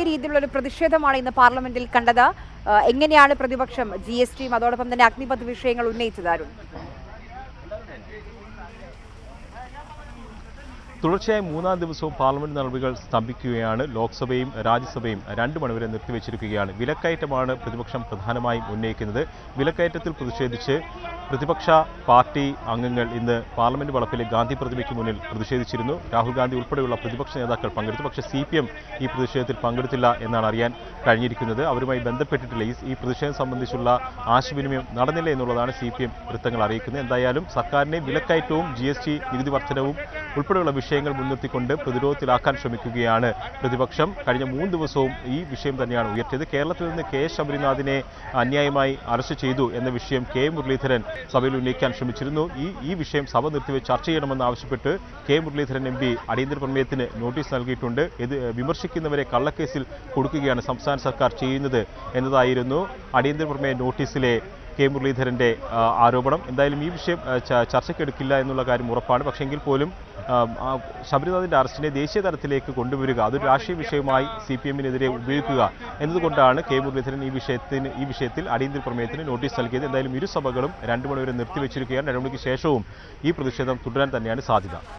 രീതിയിലുള്ള ഒരു പ്രതിഷേധമാണ് ഇന്ന് പാർലമെന്റിൽ കണ്ടത് ആ, എങ്ങനെയാണ് പ്രതിപക്ഷം ജി എസ് ടിയും അതോടൊപ്പം തന്നെ അഗ്നിപഥ് വിഷയങ്ങൾ ഉന്നയിച്ചത് അരുൺ തുടർച്ചയായി മൂന്നാം ദിവസവും പാർലമെന്റ് നടപടികൾ സ്തംഭിക്കുകയാണ് ലോക്സഭയും രാജ്യസഭയും രണ്ട് മണിവരെ നിർത്തിവെച്ചിരിക്കുകയാണ് വിലക്കയറ്റമാണ് പ്രതിപക്ഷം പ്രധാനമായും ഉന്നയിക്കുന്നത് വിലക്കയറ്റത്തിൽ പ്രതിഷേധിച്ച് പ്രതിപക്ഷ പാർട്ടി അംഗങ്ങൾ ഇന്ന് പാർലമെന്റ് വളപ്പിലെ ഗാന്ധി പ്രതിമയ്ക്ക് മുന്നിൽ പ്രതിഷേധിച്ചിരുന്നു രാഹുൽ ഗാന്ധി ഉൾപ്പെടെയുള്ള പ്രതിപക്ഷ നേതാക്കൾ പങ്കെടുത്തു പക്ഷേ സി പി എം ഈ പ്രതിഷേധത്തിൽ പങ്കെടുത്തില്ല എന്നാണ് അറിയാൻ കഴിഞ്ഞിരിക്കുന്നത് അവരുമായി ബന്ധപ്പെട്ടിട്ടില്ല ഈ ഈ പ്രതിഷേധം സംബന്ധിച്ചുള്ള ആശയവിനിമയം നടന്നില്ല എന്നുള്ളതാണ് സി പി എം വൃത്തങ്ങൾ അറിയിക്കുന്നത് എന്തായാലും സർക്കാരിനെ വിലക്കയറ്റവും ജി എസ് ടി നികുതി വർധനവും ഉൾപ്പെടെയുള്ള വിഷയങ്ങൾ മുൻനിർത്തിക്കൊണ്ട് പ്രതിരോധത്തിലാക്കാൻ ശ്രമിക്കുകയാണ് പ്രതിപക്ഷം കഴിഞ്ഞ മൂന്ന് ദിവസവും ഈ വിഷയം തന്നെയാണ് ഉയർത്തിയത് കേരളത്തിൽ നിന്ന് കെ ശബരിനാഥിനെ അന്യായമായി അറസ്റ്റ് ചെയ്തു എന്ന വിഷയം കെ മുരളീധരൻ സഭയിൽ ഉന്നയിക്കാൻ ശ്രമിച്ചിരുന്നു ഈ ഈ വിഷയം സഭ നിർത്തിവെച്ച് ചർച്ച ചെയ്യണമെന്ന് ആവശ്യപ്പെട്ട് കെ മുരളീധരൻ എം പി അടിയന്തര പ്രമേയത്തിന് നോട്ടീസ് നൽകിയിട്ടുണ്ട് ഇത് വിമർശിക്കുന്നവരെ കള്ളക്കേസിൽ കൊടുക്കുകയാണ് സംസ്ഥാന സർക്കാർ ചെയ്യുന്നത് എന്നതായിരുന്നു അടിയന്തര പ്രമേയ നോട്ടീസിലെ കെ മുരളീധരന്റെ ആ, ആരോപണം എന്തായാലും ഈ വിഷയം ആ, ച- ചർച്ചയ്ക്കെടുക്കില്ല എന്നുള്ള കാര്യം ഉറപ്പാണ് പക്ഷേ എങ്കിൽ പോലും ആ, ആ, ശബരിനാഥിന്റെ അറസ്റ്റിനെ ദേശീയ തലത്തിലേക്ക് കൊണ്ടുവരിക അതൊരു രാഷ്ട്രീയ വിഷയമായി സി പി എമ്മിനെതിരെ ഉപയോഗിക്കുക എന്നതുകൊണ്ടാണ് കെ മുരളീധരൻ ഈ വിഷയത്തിന് ഈ വിഷയത്തിൽ അടിയന്തര പ്രമേയത്തിന് നോട്ടീസ് നൽകിയത് എന്തായാലും ഇരു സഭകളും രണ്ടു മണിവരെ നിർത്തിവെച്ചിരിക്കുകയാണ് രണ്ട് മണിക്ക് ശേഷവും ഈ പ്രതിഷേധം തുടരാൻ തന്നെയാണ് സാധ്യത